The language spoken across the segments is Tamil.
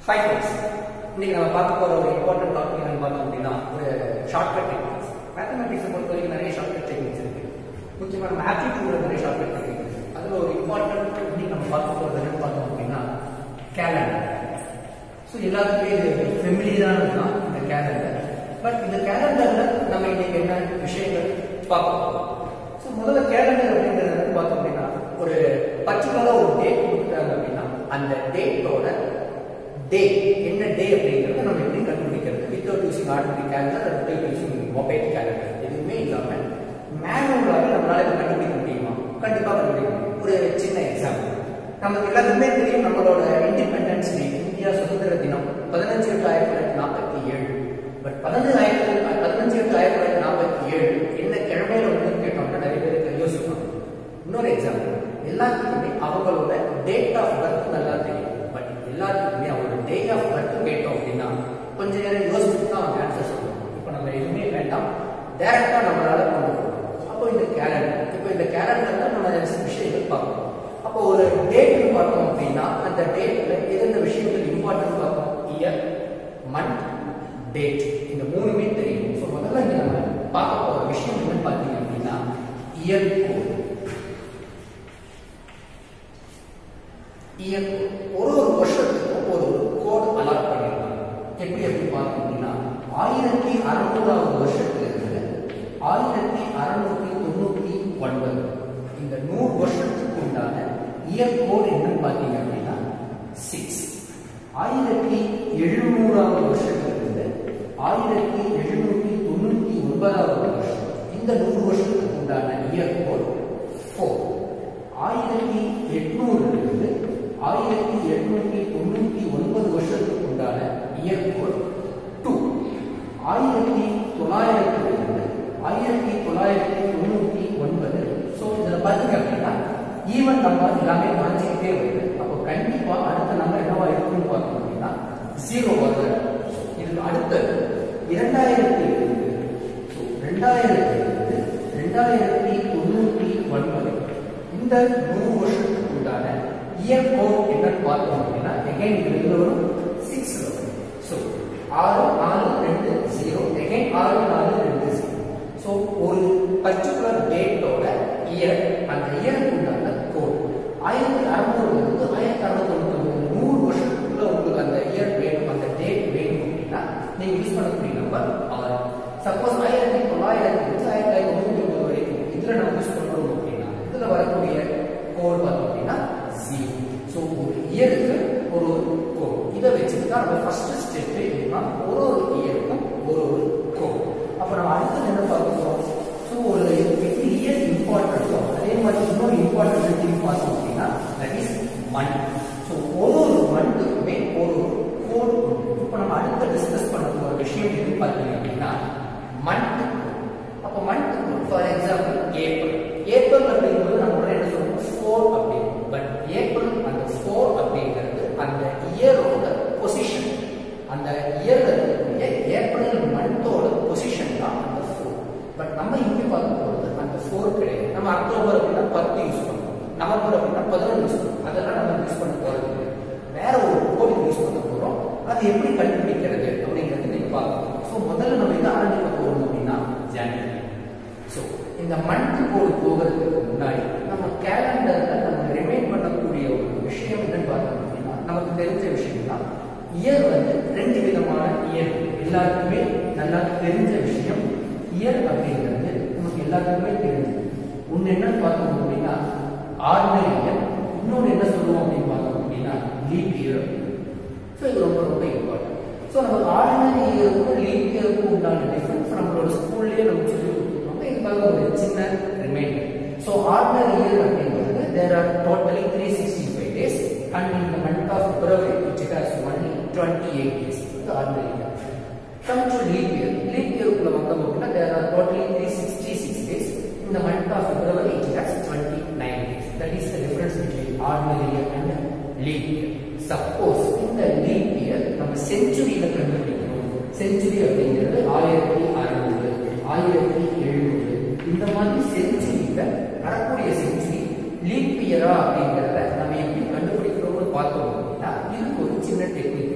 ஃபைவ் ஃப்ரெண்ட்ஸ் இன்னைக்கு நம்ம பார்க்க போற ஒரு இம்பார்ட்டன்ட் டாபிக் என்னன்னு பார்த்தோம் அப்படின்னா ஒரு ஷார்ட்கட் டெக்னிக்ஸ் மேத்தமெட்டிக்ஸை பொறுத்த வரைக்கும் நிறைய ஷார்ட்கட் டெக்னிக்ஸ் இருக்கு முக்கியமாக நம்ம ஆப்டிடியூட்ல நிறைய ஷார்ட்கட் டெக்னிக் இருக்கு அதுல ஒரு இம்பார்ட்டன்ட் இன்னைக்கு நம்ம பார்க்க போறது என்னன்னு பார்த்தோம் அப்படின்னா கேலண்டர் ஸோ எல்லாத்துக்குமே இது ஃபெமிலியரானது தான் இந்த கேலண்டர் பட் இந்த கேலண்டர்ல நம்ம இன்னைக்கு என்ன விஷயங்கள் பார்க்க போறோம் ஸோ முதல்ல கேலண்டர் அப்படிங்கிறது வந்து பார்த்தோம் அப்படின்னா ஒரு பர்டிகுலரா ஒரு டேட் கொடுக்குறாங்க அப்படின்னா அந்த டேட்டோட டே என்ன டே அப்படிங்கிறத நம்ம எப்படி கண்டுபிடிக்கிறது without using ordinary calendar without using mobile calendar எதுவுமே இல்லாம மேனுவலாக நம்மளால இதை கண்டுபிடிக்க முடியுமா கண்டிப்பா கண்டுபிடிக்க முடியும் ஒரு சின்ன எக்ஸாம்பிள் நமக்கு எல்லாத்துக்குமே தெரியும் நம்மளோட இண்டிபெண்டன்ஸ் டே இந்தியா சுதந்திர தினம் பதினஞ்சு எட்டு ஆயிரத்தி தொள்ளாயிரத்தி நாற்பத்தி ஏழு பட் பதினஞ்சு ஆயிரத்தி பதினஞ்சு எட்டு ஆயிரத்தி தொள்ளாயிரத்தி நாற்பத்தி ஏழு என்ன கிழமையில வந்து கேட்டோம்னா நிறைய பேருக்கு யோசிப்பாங்க இன்னொரு எக்ஸாம்பிள் எல்லாத்துக்குமே அவங்களோட டேட் ஆஃப் பர்த் நல்லா தெரியும் பட் எல்லாத்துக்குமே அவங்களோட டே ஆஃப் பர்த் கேட்டோம் அப்படின்னா கொஞ்ச நேரம் யோசிச்சுட்டு தான் அவங்க ஆன்சர் சொல்லுவாங்க இப்போ நம்ம எதுவுமே வேண்டாம் டைரக்டா நம்மளால கொண்டு போகணும் அப்போ இந்த கேலண்டர் இப்போ இந்த கேலண்டர்ல நம்ம விஷயங்கள் பார்க்கணும் அப்போ ஒரு டேட் பார்த்தோம் அப்படின்னா அந்த டேட்ல எந்தெந்த விஷயங்கள் இம்பார்ட்டன்ட் பார்ப்போம் இயர் மந்த் டேட் இந்த மூணுமே தெரியும் ஸோ முதல்ல இங்க நம்ம பார்க்க போற விஷயம் என்னன்னு பார்த்தீங்க அப்படின்னா இயர் கோட் இயர் ஒரு ஒரு வருஷத்துக்கும் ஒரு ஒரு கோட் அலாட் பண்ணிருக்காங்க எப்படி எப்படி பார்த்தோம் அப்படின்னா ஆயிரத்தி அறுநூறாவது வருஷத்துல இருந்து ஆயிரத்தி அறுநூத்தி தொண்ணூத்தி ஒன்பது இந்த நூறு வருஷத்துக்கு உண்டான இயர் கோட் என்னன்னு பார்த்தீங்க அப்படின்னா சிக்ஸ் ஆயிரத்தி எழுநூறாவது வருஷத்திலிருந்து ஆயிரத்தி எழுநூத்தி தொண்ணூத்தி ஒன்பதாவது வருஷம் இந்த நூறு வருஷத்துக்கு உண்டான இயர் கோட் ஃபோர் ஆயிரத்தி எட்நூறுலிருந்து ஆயிரத்தி எட்நூத்தி தொண்ணூத்தி ஒன்பது வருஷத்துக்கு உண்டான இயர் கோட் டூ ஆயிரத்தி தொள்ளாயிரத்திலிருந்து ஆயிரத்தி தொள்ளாயிரத்தி தொண்ணூத்தி ஒன்பது ஸோ இதுல பாத்தீங்க அப்படின்னா ஈவன் நம்பர் எல்லாமே குறைஞ்சிக்கிட்டே வருது அப்போ கண்டிப்பா அடுத்த நம்பர் என்னவா இருக்கும்னு பார்த்தோம் அப்படின்னா ஜீரோ வருது இதுக்கு அடுத்தது இரண்டாயிரத்தி ஸோ ரெண்டாயிரத்தி இருந்து ரெண்டாயிரத்தி தொண்ணூத்தி ஒன்பது இந்த நூறு வருஷத்துக்கு உண்டான இயர் கோட் என்னன்னு பார்த்தோம் அப்படின்னா எகைன் இது வரும் சிக்ஸ் வரும் ஸோ ஆறு நாலு ரெண்டு ஜீரோ எகைன் ஆறு நாலு ரெண்டு ஜீரோ ஸோ ஒரு பர்டிகுலர் டேட்டோட இயர் அந்த இயருக்கு உண்டான கோட் ஆயிரத்தி அறுநூறுல இருந்து ஆயிரத்தி அறுநூத்தி தொண்ணூத்தி நூறு வருஷத்துக்குள்ள உங்களுக்கு அந்த இயர் வேணும் அந்த டேட் வேணும் அப்படின்னா நீங்க யூஸ் பண்ணக்கூடிய நம்பர் ஆறு சப்போஸ் ஆயிரத்தி தொள்ளாயிரத்தி இருந்து ஆயிரத்தி தொள்ளாயிரத்தி தொண்ணூத்தி ஒன்பது வரைக்கும் இதுல நம்ம யூஸ் பண்றோம் அப்படின்னா இதுல வரக்கூடிய கோட் பார்த்தோம் அப்படின்னா ஜீரோ ஸோ ஒரு இயருக்கு ஒரு கோட் இதை வச்சுட்டு தான் நம்ம ஃபர்ஸ்ட் ஸ்டெப் என்னன்னா ஒரு ஒரு இயருக்கும் ஒரு ஒரு கோட் அப்போ நம்ம அடுத்தது என்ன பார்க்கிறோம் ஸோ ஒரு எப்படி இயர் இம்பார்ட்டன்ஸோ அதே மாதிரி இன்னொரு இம்பார்ட்டன்ட் திங் பார்த்தோம் அப்படின்னா தட் இஸ் மந்த் ஸோ ஒரு ஒரு மந்த்துக்குமே ஒரு ஒரு கோட் இப்போ நம்ம அடுத்த டிஸ்கஸ் பண்ண போகிற விஷயம் எதுன்னு பார்த்தீங்க அப்படின்னா மந்த் அப்போ month for example April April அப்படிங்கிறது நம்ம உடனே என்ன சொல்லுவோம் ஃபோர் அப்படின்னு பட் ஏப்ரல் அந்த ஃபோர் அப்படிங்கிறது அந்த இயரோட பொசிஷன் அந்த இயர்ல இருக்கக்கூடிய ஏப்ரல் மந்தோட பொசிஷன் தான் அந்த ஃபோர் பட் நம்ம இங்கே பார்க்க போகிறது அந்த ஃபோர் கிடையாது நம்ம அக்டோபர் அப்படின்னா பத்து யூஸ் பண்ணுவோம் நவம்பர் அப்படின்னா பதினொன்று யூஸ் பண்ணுவோம் அதெல்லாம் நம்ம யூஸ் பண்ண போகிறது கிடையாது வேற ஒரு கோட் யூஸ் பண்ண போகிறோம் அது எப்படி கண்டுபிடிக்கிறது அப்படிங்கிறது நீங்க பார்க்கணும் ஸோ முதல்ல நம்ம இதை ஆரம்பிக்க போகிறோம் அப்படின்னா ஜனவரி ஸோ இந்த மந்த் கோடு போகிறதுக்கு முன்னாடி நம்ம கேலண்டர்ல நம்ம ரிமைண்ட் பண்ணக்கூடிய ஒரு விஷயம் என்னன்னு பார்த்தோம் அப்படின்னா நமக்கு தெரிஞ்ச விஷயம் தான் இயர் வந்து ரெண்டு விதமான இயர் எல்லாருக்குமே நல்லா தெரிஞ்ச விஷயம் இயர் அப்படிங்கிறது நமக்கு எல்லாத்துக்குமே தெரிஞ்சது ஒன்று என்னன்னு பார்த்தோம் அப்படின்னா ஆர்டினரி இயர் இன்னொன்று என்ன சொல்லுவோம் அப்படின்னு பார்த்தோம் அப்படின்னா லீப் இயர் ஸோ இது ரொம்ப ரொம்ப இம்பார்ட்டன்ட் ஸோ நமக்கு ஆர்டினரி இயருக்கும் லீப் இயருக்கும் உண்டான டிஃபரன்ஸ் நம்மளோட ஸ்கூல்லேயே நம்ம சொல்லி கொடுத்துருக்கோம் இதுக்காக ஒரு சின்ன ரிமைண்டர் ஸோ ஆர்டினரி இயர் அப்படிங்கிறது there are totally three sixty five days and in the month of February which has only twenty eight days இது ordinary year come to leap year leap இயருக்குள்ள வந்தோம் அப்படின்னா there are totally three sixty six days in the month of February it has 29 days. That is the difference between ordinary year and leap year. Suppose in the leap year நம்ம செஞ்சுரியில கண்டுபிடிக்கிறோம் செஞ்சுரி அப்படிங்கிறது ஆயிரத்தி அறுநூறு ஆயிரத்தி எழுநூறு இந்த மாதிரி செஞ்சுரியில வரக்கூடிய செஞ்சுரி லீப் இயரா அப்படிங்கிறத நம்ம எப்படி கண்டுபிடிக்கிறோம்னு பார்த்தோம் அப்படின்னா இதுக்கு ஒரு சின்ன டெக்னிக்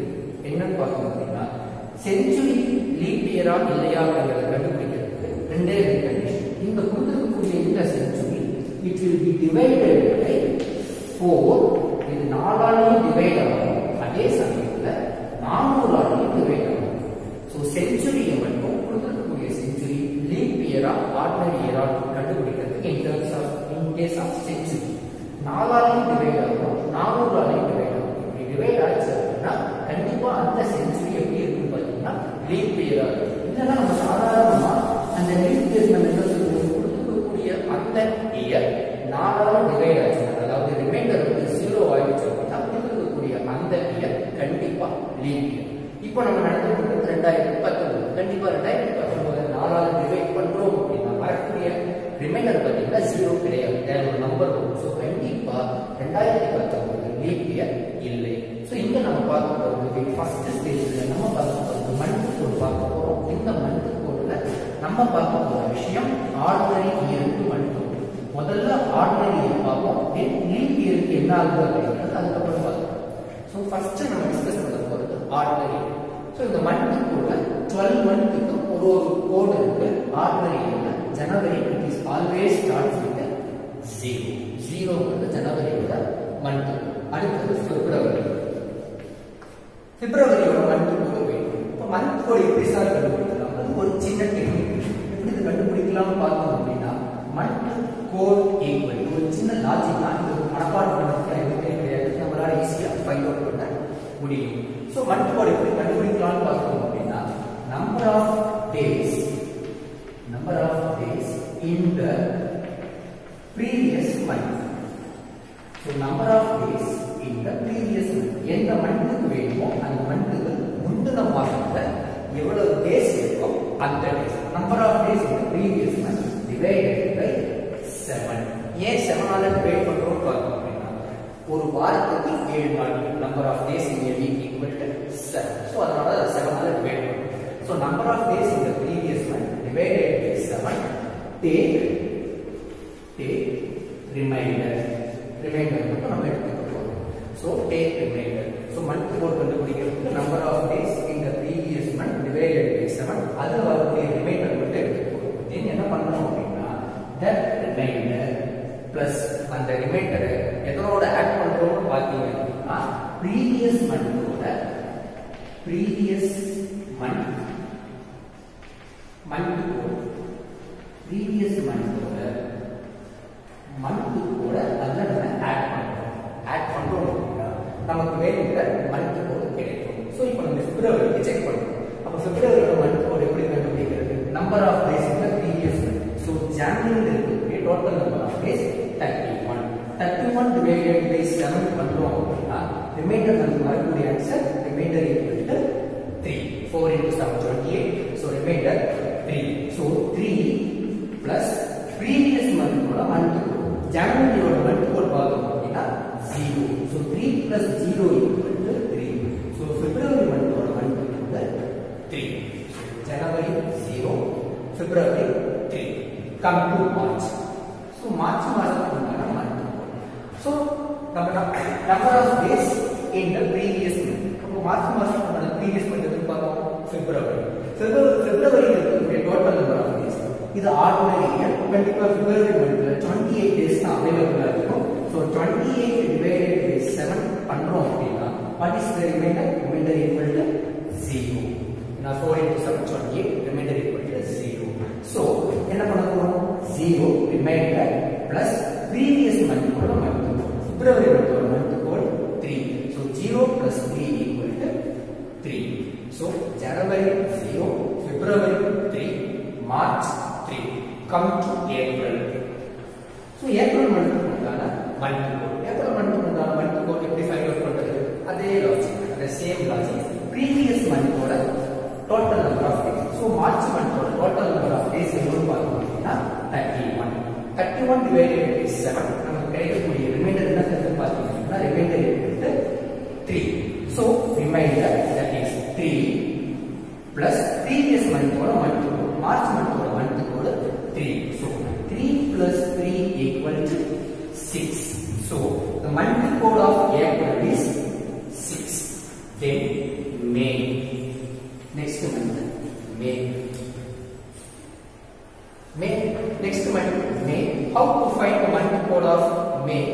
என்னன்னு பார்த்தோம் அப்படின்னா செஞ்சுரி லீப் இயரா இல்லையா அப்படிங்கிறத கண்டுபிடிக்கிறதுக்கு ரெண்டே ரெண்டு கண்டிஷன் இந்த கொடுத்துருக்கக்கூடிய இந்த century it will be divided by four இது நாலாலையும் டிவைட் ஆகும் அதே சமயத்தில் நானூறாலையும் டிவைட் ஆகும் ஸோ செஞ்சுரியை மட்டும் கொடுத்துருக்கக்கூடிய செஞ்சுரி லீப் இயரா ஆர்டினரி இயரா கண்டுபிடிக்கிறதுக்கு in terms of in case of century நாலாலையும் டிவைட் ஆகும் நானூறாலையும் டிவைட் ஆகும் இப்படி டிவைட் ஆச்சு அப்படின்னா கண்டிப்பா அந்த செஞ்சுரி எப்படி இருக்குன்னு பார்த்தீங்கன்னா லீப் இயரா இருக்கும் இல்லைன்னா நம்ம சாதாரணமா அந்த லீப் இயர் நம்ம என்ன சொல்லுவோம் கொடுத்துருக்கக்கூடிய அந்த இயர் நாலால டிவைட் ஆச்சு அதாவது ரிமைண்டர் வந்து ஜீரோ ஆயிடுச்சு அப்படின்னா கொடுத்துருக்கக்கூடிய அந்த இயர் கண்டிப்பா லீப் இயர் இப்போ நம்ம நடந்துட்டு ரெண்டாயிரத்தி பத்தொன்பது கண்டிப்பா ரெண்டாயிரத்தி பத்தொன்பது நாலாவது டிவைட் பண்றோம் அப்படின்னா வரக்கூடிய ரிமைண்டர் பார்த்தீங்கன்னா ஜீரோ கிடையாது வேற ஒரு நம்பர் வரும் ஸோ கண்டிப்பா ரெண்டாயிரத்தி பத்தொன்பது லீப் இயர் இல்லை ஸோ இங்க நம்ம பார்க்க போறது ஃபர்ஸ்ட் ஸ்டேஜ்ல நம்ம பார்க்க போறது மந்த் கோட் பார்க்க போறோம் இந்த மந்த் கோட்ல நம்ம பார்க்க போற விஷயம் ஆர்டினரி இயருக்கு மட்டும் முதல்ல ஆர்டினரி இயர் பார்ப்போம் தென் லீப் இயருக்கு என்ன ஆகுது அப்படிங்கிறது அதுக்கப்புறம் பார்க்கலாம் ஸோ ஃபர்ஸ்ட் நம்ம டிஸ்கஸ் பண்ண போறது ஆர்டினரி ஸோ இந்த மந்த் கூட டுவெல் மந்த்துக்கு ஒரு ஒரு கோடு இருக்கு ஆர்டினரி இயர்ல January it is always start with zero zero வந்து ஜனவரியோட மந்த் அடுத்தது பிப்ரவரி பிப்ரவரியோட மந்த் கோடு வேணும் இப்போ மந்த் கோடு எப்படி சார் கண்டுபிடிக்கலாம் அது ஒரு சின்ன டெக்னிக் எப்படி இது கண்டுபிடிக்கலாம்னு பார்த்தோம் அப்படின்னா மந்த் கோட் ஈக்குவல் ஒரு சின்ன லாஜிக் தான் இது மனப்பாடம் பண்ணுறதுக்கு எதுவுமே கிடையாது நம்மளால ஈஸியாக ஃபைண்ட் அவுட் பண்ண முடியும் ஸோ மந்த் கோட் எப்படி கண்டுபிடிக்கலாம்னு பார்த்தோம் அப்படின்னா number of days number of days in the previous month. So number of days in the previous month. எந்த மந்த்துக்கு வேணுமோ அந்த மந்த்துக்கு முந்தின மாதத்துல எவ்வளவு டேஸ் இருக்கோ அந்த days number of days in previous month divided by seven ஏன் செவனால டிவைட் பண்றோம் பார்த்தோம் அப்படின்னா ஒரு வாரத்துக்கு ஏழு நாள் number of days in a week equal to seven so அதனால செவனால டிவைட் பண்ணுறோம் so number of days in the previous month divided by 7 take take remainder remainder மட்டும் நம்ம எடுத்துக்க போறோம் so take remainder so month code கண்டுபிடிக்கிறதுக்கு number of days in the previous month divided by 7 அதுல வரக்கூடிய remainder மட்டும் எடுத்துக்க போறோம் then என்ன பண்ணணும் அப்படின்னா that remainder plus அந்த remainder எதனோட ஆட் பண்றோம்னு பாத்தீங்க அப்படின்னா previous month ஓட previous month month code previous மந்தோட மந்த் கூட அதில் நம்ம ஆட் பண்ணுறோம் ஆட் பண்ணுறோம் அப்படின்னா நமக்கு வேணுங்கிற மந்த் கோடு கிடைக்கும் ஸோ இப்போ நம்ம பிப்ரவரிக்கு செக் பண்ணுறோம் அப்போ பிப்ரவரியோட மந்த் கோடு எப்படி கண்டுபிடிக்கிறது நம்பர் ஆஃப் டேஸ் இந்த ப்ரீவியஸ் மந்த் ஸோ ஜான்வரியில் இருக்கக்கூடிய total number of days thirty one thirty one divided by seven பண்ணுறோம் அப்படின்னா ரிமைண்டர் நமக்கு வரக்கூடிய answer remainder equal to three four into seven twenty eight so remainder 3. So 3 plus previous month கூட month code. ஜனவரியோட month code பார்த்தோம் அப்படின்னா 0. So 3 plus 0 equal to 3. So February month ஓட month code 3. So January 0, February 3. Come to March. So March மாதத்துக்கு உண்டான month code. So நம்ம number of days in the previous month. அப்போ மார்ச் மாதத்துக்கு previous month எதுன்னு பார்த்தோம் பிப்ரவரி பிப்ரவரி பிப்ரவரியில் இருக்கக்கூடிய டோட்டல் நம்பர் ஆஃப் டேஸ் இது ஆர்டினரி இயர் கண்டிப்பாக பிப்ரவரி மந்த்ல டுவெண்ட்டி எயிட் டேஸ் தான் அவைலபிளாக இருக்கும் so twenty eight divided by seven பண்ணுறோம் அப்படின்னா what is the remainder remainder equal to zero நான் four into seven twenty eight remainder equal to zero so என்ன பண்ண போகிறோம் ஜீரோ ரிமைண்டர் பிளஸ் ப்ரீவியஸ் மந்தோட மந்த் பிப்ரவரி மந்தோட month code three so zero plus three equal to three So January 0, February 3, March 3. Come to April. So April month உண்டான month code. April month உண்டான month code எப்படி find out பண்றது? அதே logic, the same logic. Previous month ஓட total number of days. So March month ஓட total number of days எவ்வளவு பார்த்தோம் அப்படின்னா 31. 31 divided by 7 நமக்கு கிடைக்கக்கூடிய ரிமைண்டர் என்ன தெரிஞ்சு பார்த்தீங்கன்னா remainder equal to 3. So remainder that is 3 plus previous month or month code. March month or month code 3. So 3 plus 3 equal to 6. So the month code of April is 6. Then May next month May May next month May how to find the month code of may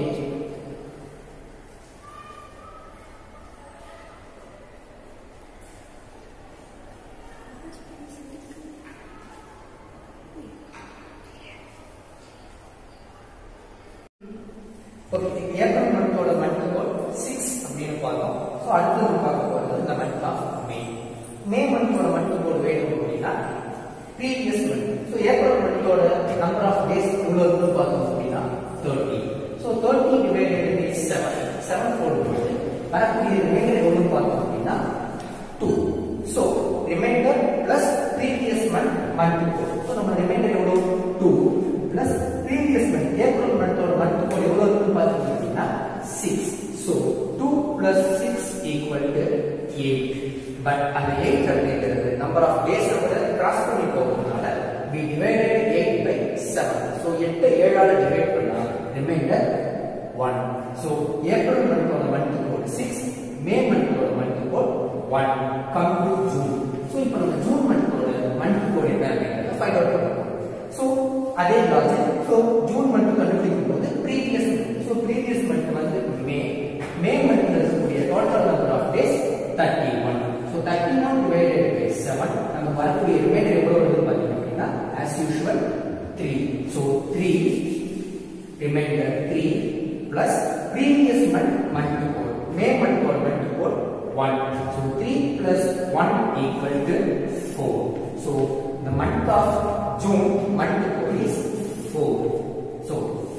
okay April மந்தோட மந்த் கோட் சிக்ஸ் அப்படின்னு பார்த்தோம் ஸோ அடுத்து நம்ம பார்க்க போகிறது இந்த மந்த் ஆஃப் மே மே மந்தோட மந்த் கோட் வேணும் அப்படின்னா ப்ரீவியஸ் மந்த் ஸோ ஏப்ரல் மந்தோட நம்பர் ஆஃப் டேஸ் எவ்வளோ இருக்குன்னு பார்த்தோம் அப்படின்னா thirty so thirty divided by seven seven போடும்போது வரக்கூடிய ரிமைண்டர் எவ்வளோன்னு பார்த்தோம் அப்படின்னா two so remainder plus previous month month code so நம்ம ரிமைண்டர் எவ்வளோ two plus previous month April மந்தோட மந்த் கோட் எவ்வளோ இருக்குன்னு பார்த்தீங்க அப்படின்னா six so two plus six equal to eight but அந்த எயிட் அப்படிங்கிறது நம்பர் ஆஃப் டேஸ் விட கிராஸ் பண்ணி போகிறதுனால we divided 8 by 7 so 8 ஏழால டிவைட் பண்ணா ரிமைண்டர் 1 so ஏப்ரல் மந்தோட மந்த் கோட் 6 மே மந்தோட month code 1 come to June so இப்போ நம்ம ஜூன் மந்தோட மந்த் கோட் என்ன அப்படிங்கறத ஃபைண்ட் அவுட் பண்ணலாம் so அதே லாஜிக் so ஜூன் மந்த் கண்டுபிடிக்கும் போது previous month so previous month வந்து மே மே மந்த்ல இருக்கக்கூடிய total number of days 31 so 31 divided by 7 நம்ம வரக்கூடிய ரிமைண்டர் எவ்வளவு வருது பாத்தீங்க அப்படின்னா as usual 3 so 3 remainder 3 plus previous month month code may month code month code 1 so 3 plus 1 equal to 4 so the month of june month code is 4 so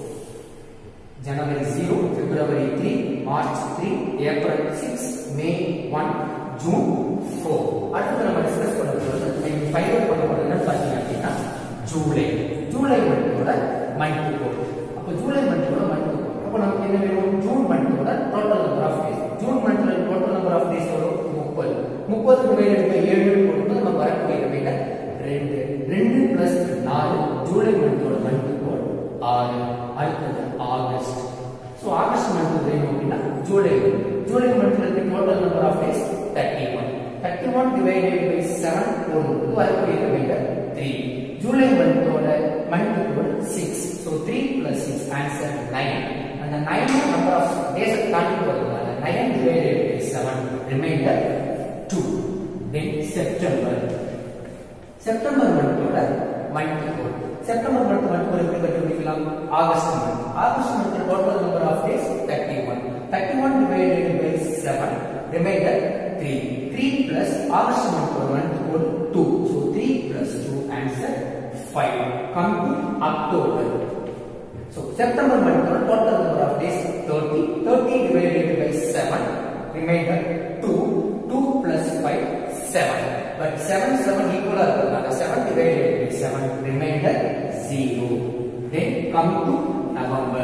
January 0, February 3, March 3, April 6, May 1, June 4. அடுத்து நம்ம டிஸ்கஸ் பண்ண போறது ஃபைண்ட் அவுட் பண்ண போறது என்ன பாத்தீங்க அப்படின்னா ஜூலை ஜூலை மந்தோட மந்த் கோட் அப்போ ஜூலை மந்தோட மந்த் கோட் அப்போ நமக்கு என்ன வேணும் ஜூன் மந்தோட total number of days June மந்த்ல டோட்டல் நம்பர் ஆஃப் டேஸ் எவ்வளோ முப்பது முப்பது டிவைடட் பை ஏழு போடும்போது நம்ம வரக்கூடிய ரிமைண்டர் ரெண்டு ரெண்டு பிளஸ் நாலு ஜூலை மந்தோட மந்த் கோட் ஆறு அடுத்தது ஆகஸ்ட் ஸோ ஆகஸ்ட் மந்த் வேணும் அப்படின்னா ஜூலை ஜூலை மந்த்ல இருக்க total number of days thirty one thirty one divided by seven போடும்போது வரக்கூடிய ரிமைண்டர் த்ரீ ஜூலை மந்தோட month code six so three plus six answer nine அந்த நைன் நம்பர் ஆஃப் டேஸ் தாண்டி போகிறதுனால nine divided by seven remainder two then September September மந்தோட month code September month month code எப்படி கண்டுபிடிக்கலாம் August month August month total number of days 31 31 divided by 7 remainder 3 3 plus August month month code 2 so 3 plus 2 answer 5 come to October so September month total number of days 30 30 divided by 7 remainder 2 2 plus 5 7 but 7 7 equal ஆகுதுனால 7 divided by 7 remainder 0 then come to November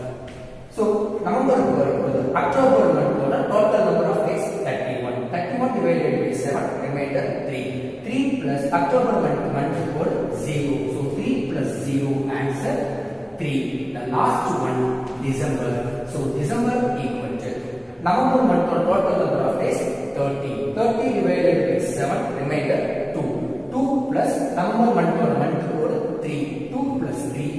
so November வரும்போது அக்டோபர் மந்தோட total number of days 31 31 divided by 7 remainder 3 3 plus October month month code 0 so 3 plus 0 answer 3 the last one December so December equal to November month total number of days 30 30 divided by 7 remainder 2 2 plus November month or month code 3 2 plus 3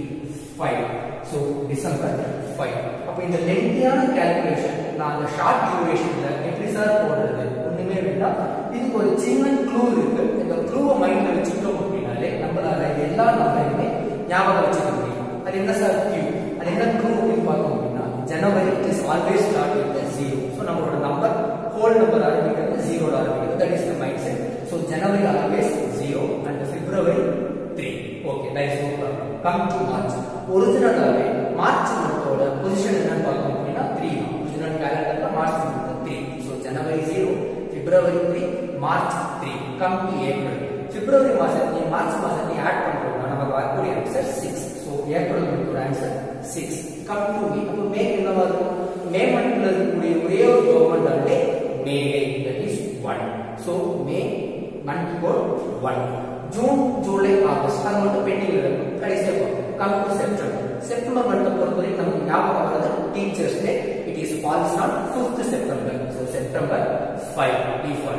5 so December 5 அப்ப இந்த லென்த்தியான கால்குலேஷன் நான் அந்த ஷார்ட் டியூரேஷன்ல எப்படி சார் போடுறது ஒண்ணுமே வேண்டாம் இதுக்கு ஒரு சின்ன க்ளூ இருக்கு இந்த க்ளூவை மைண்ட்ல வச்சுக்கிட்டோம் அப்படின்னாலே நம்மளால எல்லா நம்பரையுமே ஞாபகம் வச்சுக்க முடியும் அது என்ன சார் கியூ அது என்ன க்ளூ அப்படின்னு பார்த்தோம் அப்படின்னா January is always start with zero so நம்மளோட நம்பர் ஹோல் நம்பர் ஆரம்பிக்கிறது ஜீரோல ஆரம்பிக்கிறது that is the mindset so January always zero and February three okay that is no problem come to March ஒரிஜினலாகவே மார்ச் மந்தோட பொசிஷன் என்னன்னு பார்த்தோம் அப்படின்னா த்ரீ தான் ஒரிஜினல் கேலண்டர்ல March month three so January zero February three March three come to April February மாசத்தையும் மார்ச் மாசத்தையும் ஆட் பண்றோம்னா நமக்கு வரக்கூடிய ஆன்சர் சிக்ஸ் ஸோ ஏப்ரல் மந்தோட answer six come to May அப்போ மே என்னவா இருக்கும் மே மந்த்ல இருக்கக்கூடிய ஒரே ஒரு government holiday May Day that is one so May month code one June July August அது மட்டும் பெண்டிங் இருக்கும் கடைசியாக கம் டு செப்டம்பர் செப்டம்பர் மந்த்தை பொறுத்தவரைக்கும் நமக்கு ஞாபகம் வர்றது teachers day it is falls on fifth September so September five default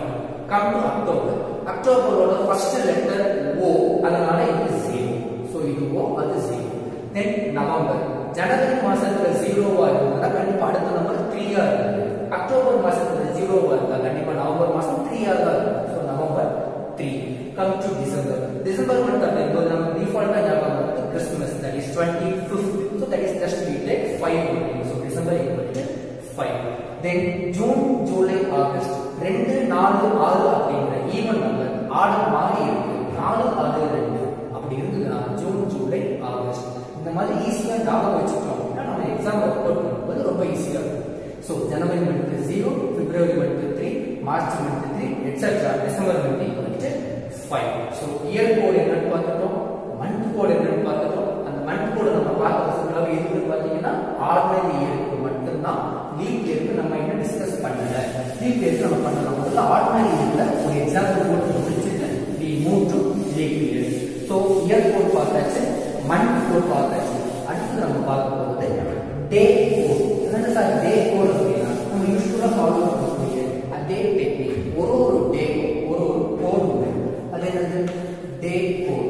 come to October அக்டோபரோட ஃபர்ஸ்ட் லெட்டர் ஓ அதனால இது ஜீரோ ஸோ இது ஓ அது ஜீரோ தென் நவம்பர் ஜனவரி மாசத்துல ஜீரோவா இருந்ததுன்னா கண்டிப்பா அடுத்த நம்பர் த்ரீயா இருக்குது அக்டோபர் மாசத்துல ஜீரோவா இருந்தா கண்டிப்பா நவம்பர் மாசம் த்ரீயா தான் இருக்கும் so November three come to December December month அப்படிங்கும்போது நம்ம டிஃபால்ட்டா ஞாபகம் வந்து Christmas that is twenty fifth so that is just we take five so December equal to five then June July August ரெண்டு நாலு ஆறு அப்படிங்கிற ஈவன் நம்பர் ஆர்டர் மாறி இருக்கு நாலு ஆறு ரெண்டு அப்படி இருந்ததுன்னா ஜூன் ஜூலை ஆகஸ்ட் இந்த மாதிரி ஈஸியா ஞாபகம் வச்சுட்டோம் அப்படின்னா நம்ம எக்ஸாம் ஒர்க் அவுட் பண்ணும்போது ரொம்ப ஈஸியா இருக்கும் so January month zero February month three March month three etcetera December month equal five so year code என்னன்னு பார்த்துட்டோம் மந்த் கோட் என்னன்னு பார்த்துட்டோம் அந்த மந்த் கோட் நம்ம பார்க்கறது ஃபுல்லாகவே இருக்குது பார்த்தீங்கன்னா ஆர்டினரி இயருக்கு மட்டும்தான் லீப் இயருக்கு நம்ம இன்னும் டிஸ்கஸ் பண்ணல லீப் இயருக்கு நம்ம பண்ணலாம் முதல்ல ஆர்டினரி இயர்ல ஒரு எக்ஸாம்பிள் போட்டு முடிச்சுட்டு we move to leap year so year code பார்த்தாச்சு மந்த் கோட் பார்த்தாச்சு அடுத்து நம்ம பார்க்க போகிறது டே கோட் என்னென்ன சார் டே கோட் அப்படின்னா நம்ம யூஸ்ஃபுல்லாக ஃபாலோ பண்ணக்கூடிய அதே டெக்னிக் ஒரு ஒரு டே ஒரு ஒரு கோட் உண்டு அது என்னது day code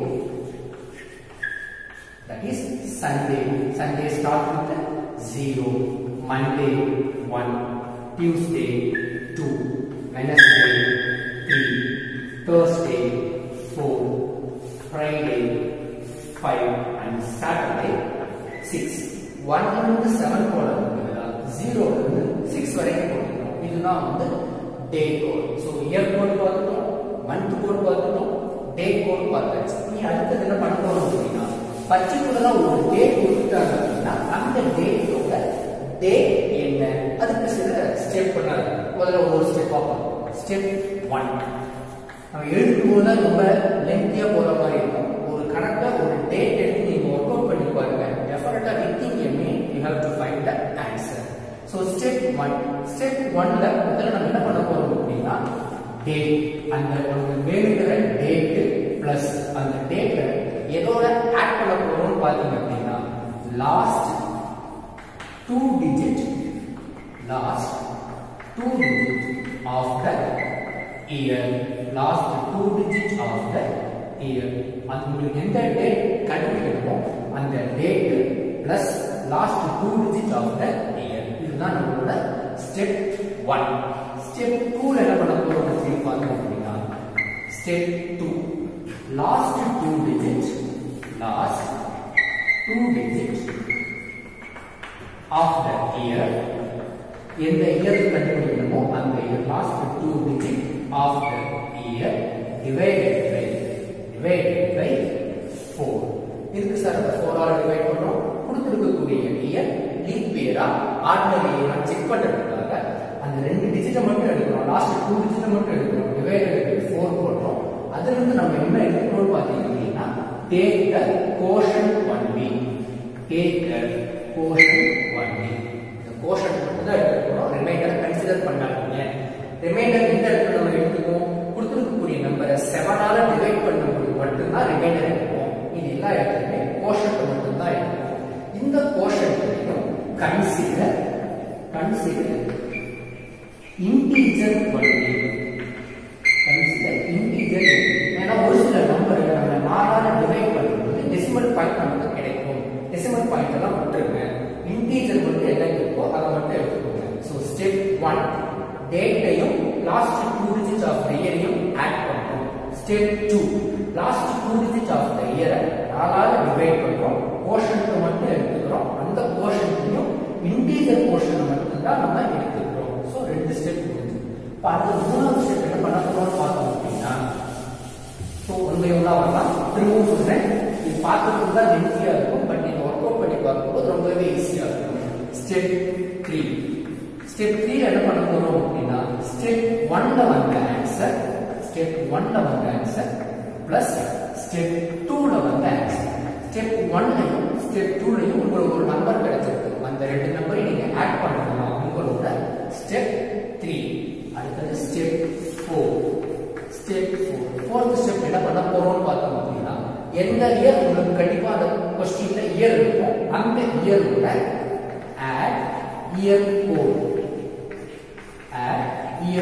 that is Sunday. Sunday start with zero, Monday one, Tuesday two, Wednesday three, Thursday four, Friday five, and Saturday six. One இருந்து செவன் போட ஜீரோ இருந்து சிக்ஸ் வரைக்கும் போட்டுக்கணும் இதுதான் வந்து day code so year code பார்த்துட்டோம் மந்த் கோட் பார்த்துட்டோம் டே கோட் பார்த்தாச்சு நீ அடுத்தது என்ன பண்ண போறோம் அப்படின்னா பர்டிகுலரா ஒரு டே கொடுத்துட்டாங்க அப்படின்னா அந்த டேட்டோட டே என்ன அதுக்கு சில ஸ்டெப் பண்ணாரு முதல்ல ஒரு ஸ்டெப் பார்ப்போம் ஸ்டெப் ஒன் நம்ம எழுதும்போது தான் ரொம்ப லென்த்தியா போற மாதிரி இருக்கும் ஒரு கணக்கா ஒரு டேட் எடுத்து நீங்க ஒர்க் அவுட் பண்ணி பாருங்க டெஃபினட்டா within a mean you have to find the answer so step one step ஒன்ல முதல்ல நம்ம என்ன பண்ண போறோம் அப்படின்னா டேட் அந்த நமக்கு வேணுங்கிற டேட்டு பிளஸ் அந்த டேட்டை எதோட ஆட் பண்ண போறோம்னு பாத்தீங்க அப்படின்னா last two digit last two digit of the year last two digit of the year அது உங்களுக்கு எந்த டேட் கண்டுபிடிக்கணுமோ அந்த date plus last two digit of the year இதுதான் நம்மளோட ஸ்டெப் ஒன் ஸ்டெப் டூல என்ன பண்ண போறோம் அப்படின்னு பார்த்தோம் அப்படின்னா step two last two digit last two digit of the year எந்த இயர் கண்டுபிடிக்கணுமோ அந்த year last two digit of the year divided by divided by four இதுக்கு சார் அந்த ஃபோரால் டிவைட் பண்றோம் கொடுத்துருக்கக்கூடிய இயர் லீப் இயரா ஆர்டினரி இயரா செக் பண்றதுக்காக அந்த ரெண்டு டிஜிட்டை மட்டும் எடுக்கிறோம் லாஸ்ட் டூ டிஜிட்டை மட்டும் எடுக்கிறோம் டிவைடட் பை ஃபோர் போடுறோம் அதுல இருந்து நம்ம என்ன எடுக்கிறோம் பார்த்தீங்க அப்படின்னா take the quotient one b take the quotient one b இந்த கோஷன் மட்டும் தான் எடுத்துக்கணும் ரிமைண்டர் கன்சிடர் பண்ணாதீங்க ரிமைண்டர் எந்த இடத்துல நம்ம எடுத்துக்கோம் கொடுத்துருக்கக்கூடிய நம்பரை செவனால டிவைட் பண்ணும்போது மட்டும்தான் ரிமைண்டர் எடுப்போம் இது எல்லா இடத்துலையுமே கோஷன் மட்டும் தான் எடுப்போம் இந்த கோஷன்லையும் consider consider integer only consider integer ஏன்னா ஒரு சில நம்பரை நம்ம நாலால டிவைட் பண்ணும்போது டெசிமல் பாயிண்ட் நமக்கு கிடைக்கும் டெசிமல் பாயிண்ட் எல்லாம் விட்டுருங்க இன்டீஜர் மட்டும் என்ன இருக்கோ அதை மட்டும் எடுத்துக்கோங்க ஸோ ஸ்டெப் ஒன் டேட்டையும் last two digit of the இயரையும் ஆட் பண்றோம் step two last two digit of the இயரை நாலால டிவைட் பண்றோம் போர்ஷனுக்கு மட்டும் எடுத்துக்கிறோம் அந்த போர்ஷனுக்கும் இன்டீஜர் போர்ஷனை மட்டும் தான் நம்ம எடுத்துக்கிறோம் ஸோ ரெண்டு ஸ்டெப் முடிஞ்சு இப்போ அடுத்த மூணாவது ஸ்டெப் என்ன பண்ண போறோம்னு பார்த்தோம் அப்படின்னா ஸோ ஒன் பை ஒன்னா வரலாம் திரும்பவும் சொல்றேன் இது பார்க்கறதுக்கு தான் லென்த்தியா இருக்கும் பட் நீங்க ஒர்க் அவுட் பண்ணி பார்க்கும்போது ரொம்பவே ஈஸியா இருக்கும் ஸ்டெப் த்ரீ ஸ்டெப் த்ரீ என்ன பண்ண போறோம் அப்படின்னா ஸ்டெப் ஒன்ல வந்த ஆன்சர் ஸ்டெப் ஒன்ல வந்த ஆன்சர் பிளஸ் ஸ்டெப் டூல வந்த ஆன்சர் ஸ்டெப் ஒன்லையும் ஸ்டெப் டூலையும் உங்களுக்கு ஒரு நம்பர் கிடைச்சிருக்கு அந்த ரெண்டு நம்பரையும் நீங்க ஆட் பண்ணலாம் உங்களோட ஸ்டெப் த்ரீ அடுத்தது step four step four fourth step என்ன பண்ண போறோம்னு பார்த்தோம் அப்படின்னா எந்த இயர் உங்களுக்கு கண்டிப்பா அந்த கொஸ்டின்ல இயர் இருக்கும் அந்த இயரோட add year code add year code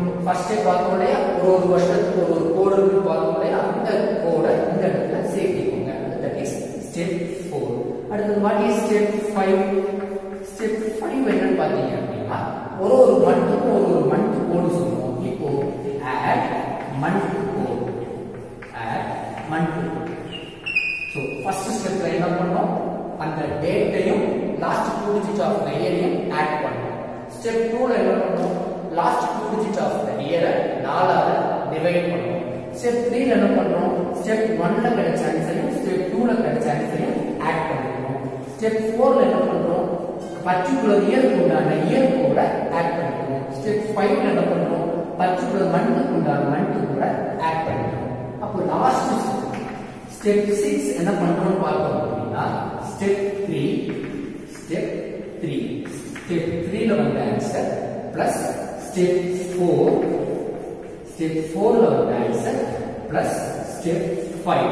first step பார்த்தோம் இல்லையா ஒரு ஒரு வருஷத்துக்கு ஒரு ஒரு கோடு இருக்கு பார்த்தோம் இல்லையா அந்த கோடை இந்த இடத்துல சேர்த்திக்கோங்க தட் இஸ் ஸ்டெப் ஃபோர் அடுத்தது what is step five step five என்னன்னு பார்த்தீங்க அப்படின்னா ஒரு ஒரு மந்த்துக்கும் ஒரு ஒரு மந்த் கோடு சொல்லுவோம் இப்போ add month code add month so first ஸ்டெப்ல என்ன பண்ணோம் அந்த டேட்டையும் last two digit of the இயரையும் ஆட் பண்ணோம் ஸ்டெப் டூல என்ன பண்ணோம் last two digit of the இயரை நாலால டிவைட் பண்ணோம் ஸ்டெப் த்ரீல என்ன பண்றோம் ஸ்டெப் ஒன்ல கிடைச்ச ஆன்சரையும் ஸ்டெப் டூல கிடைச்ச ஆன்சரையும் ஆட் பண்ணிக்கிறோம் ஸ்டெப் ஃபோர்ல என்ன பண்றோம் பர்டிகுலர் இயருக்கு உண்டான இயர் கூட ஆட் பண்ணிக்கிறோம் ஸ்டெப் ஃபைவ்ல என்ன பண்றோம் பர்டிகுலர் மந்த்துக்கு உண்டான மந்த்து கூட ஆட் பண்ணிக்கிறோம் அப்போ லாஸ்ட் ஸ்டெப் சிக்ஸ் என்ன பண்றோம் பார்த்தோம் அப்படின்னா step three step three step த்ரீல வந்த answer plus step four step ஃபோர்ல வந்த answer plus step five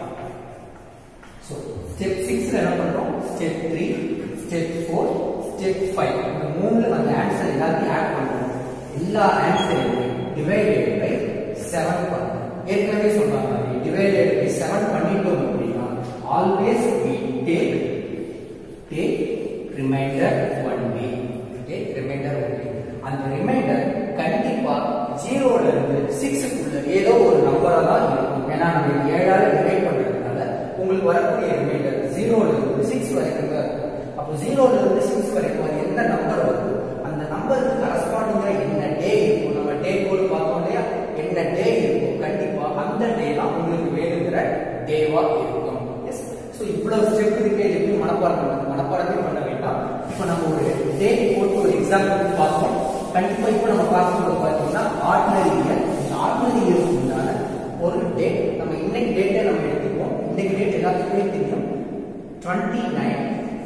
so step சிக்ஸ்ல என்ன பண்றோம் step three step four step five இந்த மூணுல வந்த ஆன்சர் எல்லாத்தையும் ஆட் பண்றோம் எல்லா ஆன்சரையும் டிவைடட் பை செவன் பண்ணுறோம் ஏற்கனவே சொன்னாங்க டிவைடட் பை செவன் பண்ணிட்டோம் அப்படின்னா always we take take remainder one b take remainder one b அந்த ரிமைண்டர் கண்டிப்பா ஜீரோல இருந்து சிக்ஸுக்குள்ள ஏதோ ஒரு நம்பரா தான் இருக்கும் ஏன்னா நம்ம ஏழால டிவைட் பண்றதுனால உங்களுக்கு வரக்கூடிய ரிமைண்டர் ஜீரோல இருந்து சிக்ஸ் வரைக்கும் தான் இருக்கும் அப்போ ஜீரோல இருந்து சிக்ஸ் வரைக்கும் அது எந்த நம்பர் வருது அந்த நம்பருக்கு கரஸ்பாண்டிங்கா என்ன டே இருக்கும் நம்ம டே கோடு பார்த்தோம் இல்லையா என்ன டே இருக்கும் கண்டிப்பா அந்த டே தான் உங்களுக்கு வேணுங்கிற டேவா இருக்கும் எஸ் ஸோ இவ்வளவு ஸ்டெப் இருக்கு இது எப்படி மனப்பாடம் பண்ணுறது மனப்பாடமே பண்ண வேண்டாம் இப்போ நம்ம ஒரு டே போட்டு ஒரு எக்ஸாம்பிள் பார்த்தோம் கண்டிப்பா இப்போ நம்ம பார்க்கும்போது பார்த்தீங்கன்னா ஆர்டினரி இயர் இந்த ஆர்டினரி இயருக்கு உண்டான ஒரு டேட் நம்ம இன்னைக்கு டேட்டை நம்ம எடுத்துக்குவோம் இன்னைக்கு டேட் எல்லாத்துக்குமே தெரியும் twenty nine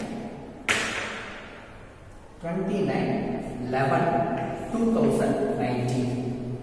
twenty nine eleven two thousand nineteen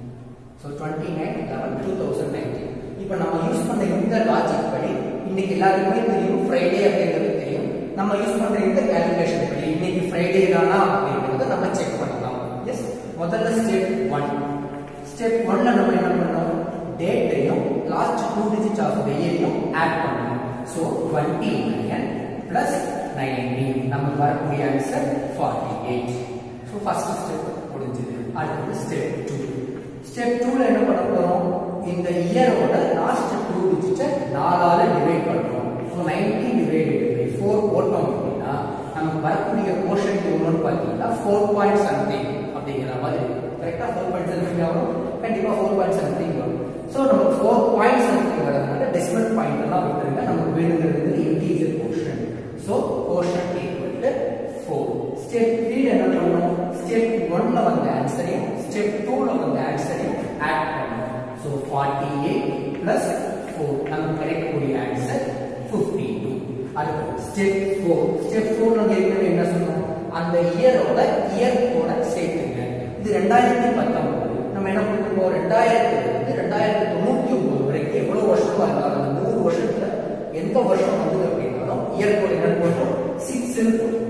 so twenty nine eleven two thousand nineteen இப்போ நம்ம யூஸ் பண்ண இந்த லாஜிக் படி இன்னைக்கு எல்லாருக்குமே தெரியும் ஃப்ரைடே அப்படிங்கிறது தெரியும் நம்ம யூஸ் பண்ற இந்த கேல்குலேஷன் படி இன்னைக்கு ஃப்ரைடே தானா அப்படிங்கிறத நம்ம செக் பண்ணலாம் எஸ் முதல்ல ஸ்டெப் ஒன் ஸ்டெப் ஒன்ல நம்ம என்ன பண்ணோம் டேட்டையும் last two digit of the இயரையும் ஆட் பண்ணணும் so twenty nine plus nineteen நமக்கு வரக்கூடிய answer forty eight so first step முடிஞ்சது அடுத்தது ஸ்டெப் டூ ஸ்டெப் டூல என்ன பண்ண போறோம் இந்த இயரோட லாஸ்ட் டூ டிஜிட்டை நாலால டிவைட் பண்றோம் so nineteen divided by four போட்டோம் அப்படின்னா நமக்கு வரக்கூடிய போர்ஷன் எவ்வளோன்னு பார்த்தீங்கன்னா ஃபோர் பாயிண்ட் சம்திங் அப்படிங்கிற மாதிரி கரெக்டாக ஃபோர் பாயிண்ட் சம்திங் ஆகும் கண்டிப்பாக ஃபோர் பாயிண்ட் சம்திங் வரும் ஸோ நமக்கு ஃபோர் பாயிண்ட் சம்திங் வரதுனால டெசிமல் பாயிண்ட் எல்லாம் விட்டுருங்க நமக்கு வேணுங்கிறது integer portion so portion equal to four step three என்ன பண்ணணும் ஸ்டெப் ஒன்ல வந்த ஆன்சரையும் ஸ்டெப் டூல வந்த ஆன்சரையும் ஆட் பண்ணணும் so forty eight plus four நமக்கு கிடைக்கக்கூடிய ஆன்சர் ஃபிஃப்டி டூ அடுத்து ஸ்டெப் ஃபோர் ஸ்டெப் ஃபோர் நம்ம ஏற்கனவே என்ன சொன்னோம் அந்த இயரோட இயர் கூட சேர்த்துங்க இது ரெண்டாயிரத்தி பத்தொன்பது நம்ம என்ன பண்ணிருக்கோம் ரெண்டாயிரத்துல இருந்து ரெண்டாயிரத்தி தொண்ணூத்தி ஒன்பது வரைக்கும் எவ்வளவு வருஷமா இருந்தாலும் அந்த நூறு வருஷத்துல எந்த வருஷம் வந்தது அப்படின்னாலும் இயர் கோடு என்ன போட்டோம் சிக்ஸ்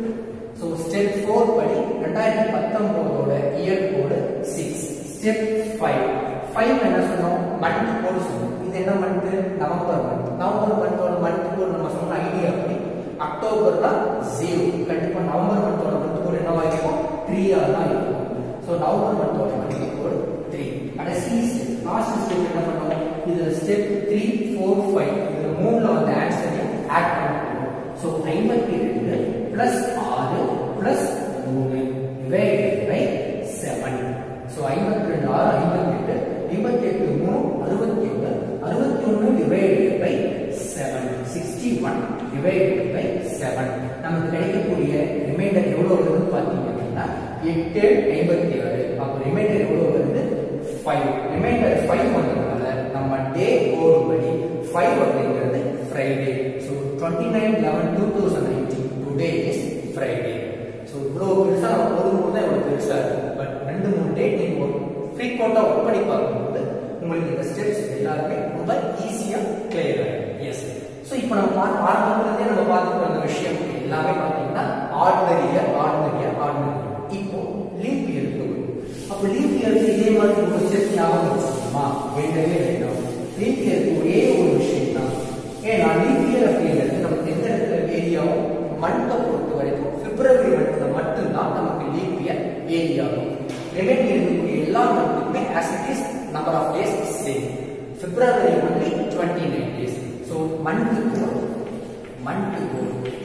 ஸோ ஸ்டெப் ஃபோர் படி ரெண்டாயிரத்தி பத்தொன்பதோட year code six step five five என்ன சொன்னோம் மந்த் கோடு சொன்னோம் இது என்ன மந்த் நவம்பர் மந்த் நவம்பர் மந்தோட மந்த் கோடு நம்ம சொன்ன ஐடியா அப்படி அக்டோபர் தான் ஜீரோ கண்டிப்பா நவம்பர் மந்தோட மந்த் கோடு என்னவா இருக்கும் த்ரீயா தான் இருக்கும் ஸோ நவம்பர் மந்தோட மந்த் கோடு த்ரீ கடைசி லாஸ்ட் ஸ்டெப் என்ன பண்ணோம் இதுல ஸ்டெப் த்ரீ ஃபோர் ஃபைவ் இதுல மூணுல வந்த ஆன்சரையும் ஆட் பண்ணணும் ஸோ ஐம்பத்தி ரெண்டு பிளஸ் ஆறு பிளஸ் மூணு டிவைடட் பை செவன் ஸோ ஐம்பத்தி ரெண்டு ஆறு ஐம்பத்தி எட்டு ஐம்பத்தி எட்டு மூணு அறுபத்தி ஏழு அறுபத்தி ஒன்று divided by seven sixty one divided by seven நமக்கு கிடைக்கக்கூடிய ரிமைண்டர் எவ்வளோ வருதுன்னு பார்த்தீங்க அப்படின்னா எட்டு ஐம்பத்தி ஏழு அப்போ ரிமைண்டர் எவ்வளோ வருது ஃபைவ் ரிமைண்டர் ஃபைவ் வந்ததுனால நம்ம டே கோடு படி ஃபைவ் அப்படிங்கிறது Friday so twenty nine eleven two thousand nineteen today is Friday so இவ்வளோ பெருசாக நம்ம போடும்போது தான் இவ்வளோ பெருசாக இருக்கும் பட் ரெண்டு மூணு டேட் நீங்கள் ஃப்ரீக்வெண்ட்டாக ஒர்க் பண்ணி பார்க்கும்போது உங்களுக்கு இந்த ஸ்டெப்ஸ் எல்லாருமே ரொம்ப ஈஸியாக கிளியர் ஆகும் எஸ் ஸோ இப்போ நம்ம பார்த்து ஆரம்பத்துலேருந்தே நம்ம பார்த்துட்டு வந்த விஷயம் எல்லாமே பார்த்தீங்கன்னா ordinary year ordinary year ordinary இப்போ லீப் இயருக்கு அப்போ லீப் இயருக்கு இதே மாதிரி மட்டும் ஒரு ஸ்டெப் ஞாபகம் வச்சுக்கணுமா வேண்டவே வேண்டாம் லீப் இயருக்கு ஒரே ஒரு விஷயம் தான் ஏன்னா லீப் இயர் அப்படிங்கிறது நமக்கு எந்த இடத்துல வேரியாகும் மந்த்தை பொறுத்த வரைக்கும் பிப்ரவரி மந்த்ல மட்டும்தான் நமக்கு லீப் இயர் வேரி ஆகும் ரிமைனிங் இருக்கக்கூடிய எல்லா மந்த்துக்குமே as it is number of days same February only twenty nine days so மந்த்துக்கு மந்த்துக்கு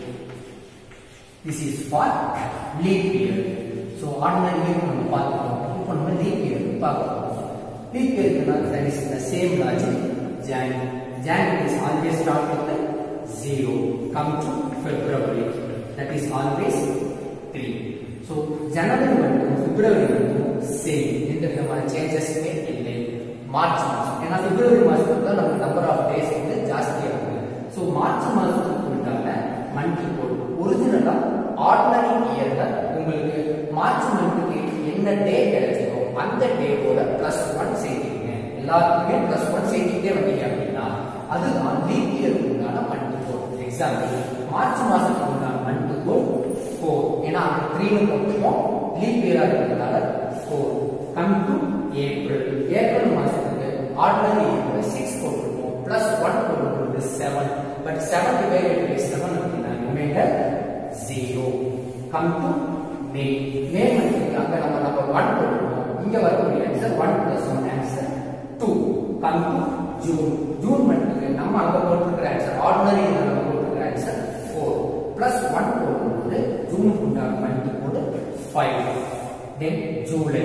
this is for leap year so ordinary year நம்ம பார்த்துக்கோம் இப்போ நம்ம லீப் இயர் பார்க்கலாம் லீப் இயர்க்குனா that is the same logic Jan Jan is always start with zero come to February that is always three so January மட்டும் பிப்ரவரி மட்டும் சேம் எந்த விதமான சேஞ்சஸுமே இல்லை மார்ச் மாதம் ஏன்னா பிப்ரவரி மாதத்துக்கு தான் நமக்கு நம்பர் ஆஃப் டேஸ் வந்து ஜாஸ்தியாக இருக்குது ஸோ மார்ச் மாதத்துக்கு உண்டான மந்த்லி கோட் ஒரிஜினலா ஆர்டினரி இயர்ல உங்களுக்கு மார்ச் மந்த்துக்கு என்ன டே கிடைச்சதோ அந்த டேவோட பிளஸ் ஒன் சேர்த்தீங்க எல்லாத்துக்குமே பிளஸ் ஒன் சேர்த்துக்கிட்டே வந்தீங்க அப்படின்னா அதுதான் லீப் இயருக்கு உண்டான மந்த் கோட் எக்ஸாம்பிள் மார்ச் மாசத்துக்கு உண்டான மந்த் கோட் ஃபோர் ஏன்னா அந்த த்ரீனு போட்டுருவோம் லீப் இயரா இருக்கிறதுனால four come to April April மாசத்துக்கு ஆர்டினரி இயர்ல சிக்ஸ் போட்டிருப்போம் பிளஸ் ஒன் போட்டிருக்கிறது seven but seven divided by seven அப்படின்னா remainder zero come to May May மந்த்துக்கு அங்க நம்ம நம்ம ஒன் போட்டிருக்கோம் இங்க வரக்கூடிய answer one plus one answer two come to June June மந்த்துக்கு நம்ம அங்க போட்டிருக்கிற ஆன்சர் ஆர்டினரி நம்ம போட்டிருக்கிற ஆன்சர் ஃபோர் பிளஸ் ஒன் போடும்போது ஜூனுக்கு உண்டான மந்த் போட்டு five then July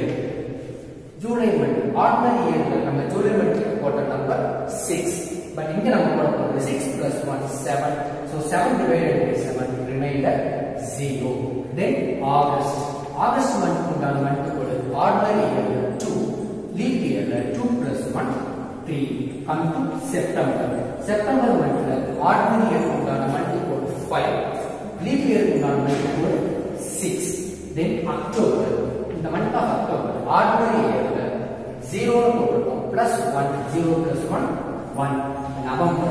July month ordinary இயர்ல நம்ம ஜூலை மந்த்துக்கு போட்ட நம்பர் சிக்ஸ் பட் இங்க நம்ம போட போறது six plus one seven so seven divided by seven remainder zero then August August month உண்டான மந்த் கோடு ஆர்டினரி இயர்ல டூ லீப் இயர்ல two plus one three come to September September மந்த்ல ஆர்டினரி இயர் உண்டான month code five leap year உண்டான month code six then October இந்த மந்த் ஆஃப் அக்டோபர் ஆர்டினரி இயர்ல ஜீரோ போட்டிருக்கோம் plus one zero plus one one November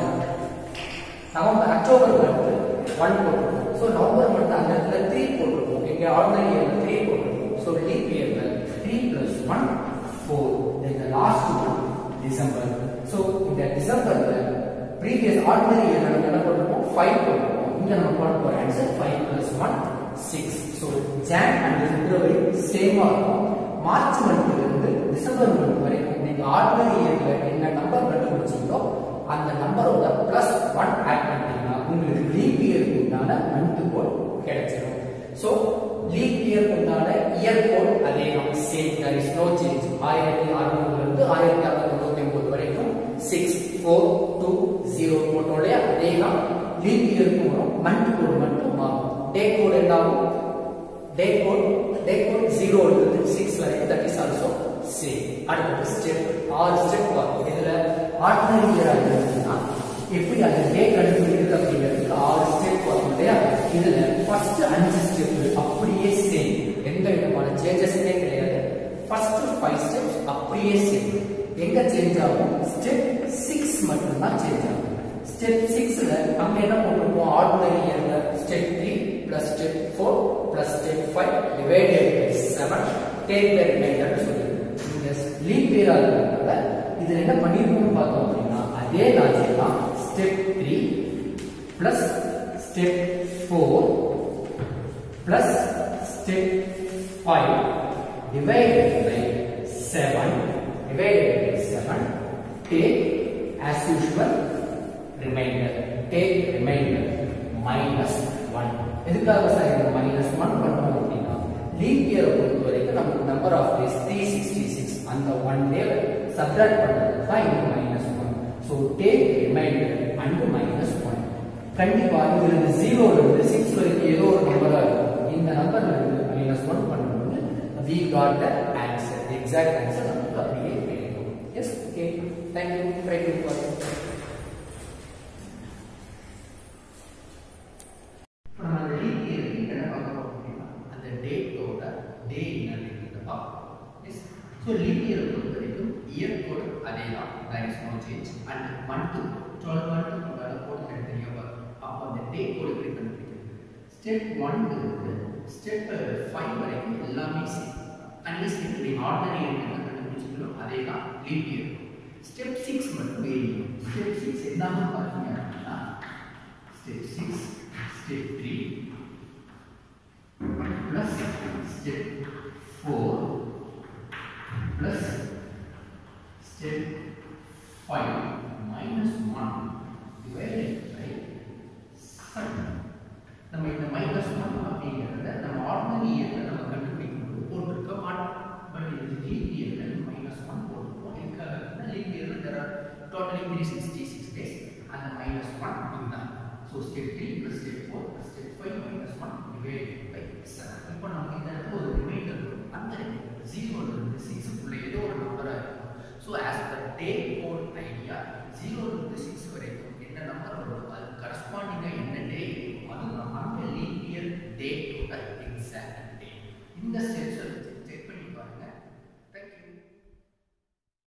November October month one போட்டிருக்கோம் ஸோ நவம்பர் மந்த் அந்த இடத்துல த்ரீ போட்டிருக்கோம் இங்க ஆர்டினரி இயர்ல த்ரீ போட்டிருக்கோம் ஸோ லீப் இயர்ல three plus one four then the last one December so இந்த டிசம்பர்ல ப்ரீவியஸ் ஆர்டினரி இயர்ல நம்ம என்ன போட்டிருக்கோம் ஃபைவ் போட்டிருக்கோம் இங்க நம்ம போட போற answer five plus one six so Jan and February சேமா இருக்கும் மார்ச் மந்த்ல இருந்து டிசம்பர் மந்த் வரைக்கும் நீங்க ஆர்டினரி இயர்ல என்ன நம்பர் கண்டுபிடிச்சீங்களோ அந்த நம்பரோட பிளஸ் ஒன் ஆட் பண்ணிட்டீங்கன்னா உங்களுக்கு லீப் இயருக்கு உண்டான மந்த் கோட் கிடைச்சிடும் ஸோ லீப் இயர் உண்டான இயர் கோட் அதே தான் same there is no change ஆயிரத்தி அறுநூறுல இருந்து ஆயிரத்தி அறுநூத்தி தொண்ணூத்தி ஒன்பது வரைக்கும் சிக்ஸ் ஃபோர் டூ ஜீரோ போட்டோடைய அதே தான் லீப் இயருக்கு வரும் மந்த் கோட் மட்டும் மாறும் டே கோட் என்ன ஆகும் day code day code zero இருந்து சிக்ஸ் வரைக்கும் தட் இஸ் ஆல்சோ சேம் அடுத்த ஸ்டெப் ஆறு ஸ்டெப் பார்ப்போம் இதுல ஆர்டினரி இயர் இருந்துச்சுன்னா எப்படி அந்த டே கண்டுபிடிக்கிறது அப்படிங்கிறதுக்கு ஆறு ஸ்டெப் பார்ப்போம் இல்லையா இதுல ஃபர்ஸ்ட் அஞ்சு ஸ்டெப் அப்படியே சேம் எந்த விதமான சேஞ்சஸுமே கிடையாது ஃபர்ஸ்ட் ஃபைவ் ஸ்டெப்ஸ் அப்படியே சேம் எங்க சேஞ்ச் ஆகும் ஸ்டெப் சிக்ஸ் மட்டும்தான் சேஞ்ச் ஆகும் ஸ்டெப் சிக்ஸ்ல நம்ம என்ன போட்டிருப்போம் ஆர்டினரி இயர்ல step three plus step four plus step five divided by seven take the remainder சொல்லியிருக்கோம் இந்த லீப் இயரா இருக்கிறதுனால இதுல என்ன பண்ணிருக்கோம்னு பார்த்தோம் அப்படின்னா அதே லாஜிக் தான் step three plus step four plus step five divided by seven divided by seven take as usual remainder take remainder minus 1 எதுக்காக சார் இந்த மைனஸ் ஒன் பண்ணுவோம் அப்படின்னா லீப் இயரை பொறுத்த வரைக்கும் நமக்கு number of days three sixty six அந்த ஒன் டே சப்ராக்ட் பண்ணுறது தான் இங்க minus one so take remainder and minus one கண்டிப்பா இதுல இருந்து ஜீரோல இருந்து சிக்ஸ் வரைக்கும் ஏதோ ஒரு நம்பரா இருக்கும் இந்த நம்பர்ல இருந்து மைனஸ் ஒன் பண்ணும்போது we got the answer exact answer நமக்கு அப்படியே கிடைக்கும் எஸ் ஓகே தேங்க்யூ ட்ரை பண்ணி பாருங்க இப்போ நம்ம அந்த லீப் இயருக்கு என்ன பார்க்க போறோம் அப்படின்னா அந்த டேட்டோட டே என்னன்னு பார்ப்போம் எஸ் ஸோ லீப் இயரை பொறுத்த வரைக்கும் இயர் கோட் அதே தான் that is no change and month twelve month உங்களால் கோட் தனித்தனியாக வரும் அப்போ அந்த டே கோட் எப்படி கண்டுபிடிக்கிறது ஸ்டெப் ஒன் இருக்கு ஸ்டெப் ஃபைவ் வரைக்கும் எல்லாமே சேம் அன்லெஸ் நீங்கள் ஆர்டினரி என்ன கண்டுபிடிச்சிங்க சொல்லும் அதே தான் லீப் இயர் ஸ்டெப் சிக்ஸ் மட்டும் வேரியும் ஸ்டெப் சிக்ஸ் என்னன்னு பார்த்தீங்க அப்படின்னா step six step three plus step four plus step five minus one divided by seven நம்ம இந்த மைனஸ் ஒன் அப்படிங்கிறத நம்ம ஆர்டினரி இயரில் நம்ம கண்டுபிடிக்கும் போது போட்டிருக்க மாட்டோம் பட் இது லீப் இயரில் மைனஸ் ஒன் போட்டிருக்கோம் எதுக்காக அப்படின்னா லீப் இயரில் there are totally three sixty six days அந்த மைனஸ் ஒன் இதுதான் so step three plus step four plus step five minus one divided by seven இப்போ நமக்கு இந்த இடத்துல ஒரு ரிமைண்டர் வரும் அந்த ஜீரோலேருந்து சிக்ஸுக்குள்ளே எது